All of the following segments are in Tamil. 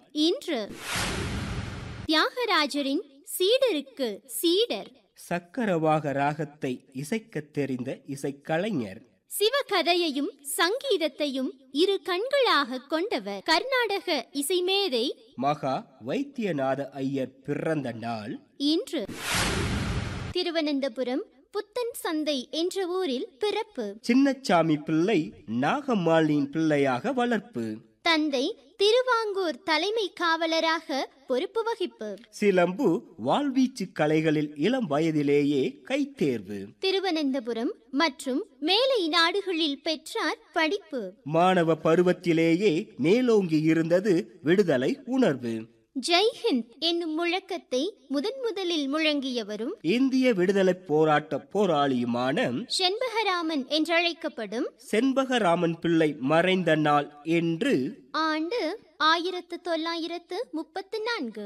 இன்று தியாகராஜரின் சீடருக்கு சீடர் சக்கரவாக ராகத்தை இசைக்கத் தெரிந்த இசைக்கலைஞர் சிவகதையையும் சங்கீதத்தையும் இரு கண்களாக கொண்டவர் கர்நாடக இசைமேதை மகா வைத்தியநாத ஐயர் பிறந்த நாள் இன்று திருவனந்தபுரம் புத்தன் சந்தை என்ற ஊரில் பிறப்பு சின்னச்சாமி பிள்ளை நாகம்மாளின் பிள்ளையாக வளர்ப்பு தந்தை திருவாங்கூர் தலைமை காவலராக பொறுப்பு வகிப்பு சிலம்பு வாழ்வீச்சு கலைகளில் இளம் வயதிலேயே கைத்தேர்வு திருவனந்தபுரம் மற்றும் மேலை நாடுகளில் பெற்றார் படிப்பு மாணவ பருவத்திலேயே மேலோங்கி இருந்தது விடுதலை உணர்வு ஜெய்ஹிந்த் என்னும் முழக்கத்தை முதன் முதலில் முழங்கியவரும் இந்திய விடுதலை போராட்ட போராளியுமான செண்பகராமன் என்றழைக்கப்படும் செண்பகராமன் பிள்ளை மறைந்த நாள் என்று ஆண்டு ஆயிரத்து தொள்ளாயிரத்து முப்பத்து நான்கு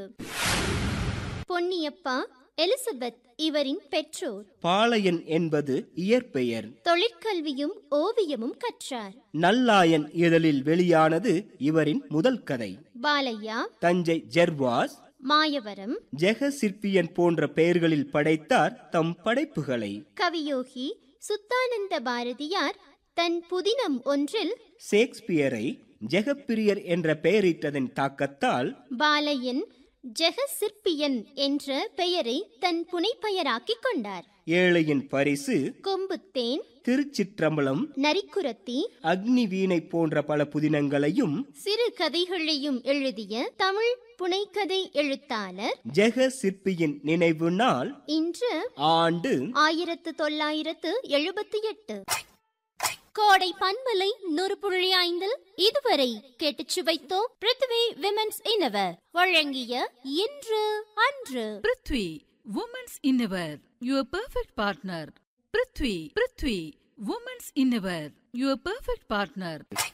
பொன்னியப்பா எலிசபெத் இவரின் பெற்றோர் பாளையன் என்பது இயற்பெயர் தொழிற்கல்வியும் ஓவியமும் கற்றார் நல்லாயன் இதழில் வெளியானது இவரின் முதல் கதை பாலையா தஞ்சை ஜெர்வாஸ் மாயவரம் ஜெக சிற்பியன் போன்ற பெயர்களில் படைத்தார் தம் படைப்புகளை கவியோகி சுத்தானந்த பாரதியார் தன் புதினம் ஒன்றில் ஷேக்ஸ்பியரை ஜெகப்பிரியர் என்ற பெயரிட்டதன் தாக்கத்தால் பாலையன் ஜெக சிற்பியன் என்ற பெயரை தன் புனைப்பெயராக்கிக் கொண்டார் ஏழையின் பரிசு கொம்புத்தேன் திருச்சிற்றம்பலம் நரிக்குரத்தி அக்னி வீணை போன்ற பல புதினங்களையும் சிறு கதைகளையும் எழுதிய தமிழ் புனைக்கதை எழுத்தாளர் ஜெக சிற்பியின் நினைவு நாள் இன்று ஆண்டு ஆயிரத்து தொள்ளாயிரத்து எழுபத்தி எட்டு கோடை பன்மலை நூறு புள்ளி ஐந்தில் இதுவரை கேட்டுச் சுவைத்தோம் பிருத்வி விமென்ஸ் இனவர் வழங்கிய இன்று அன்று prithvi women's innerwear your perfect partner prithvi prithvi women's innerwear your perfect partner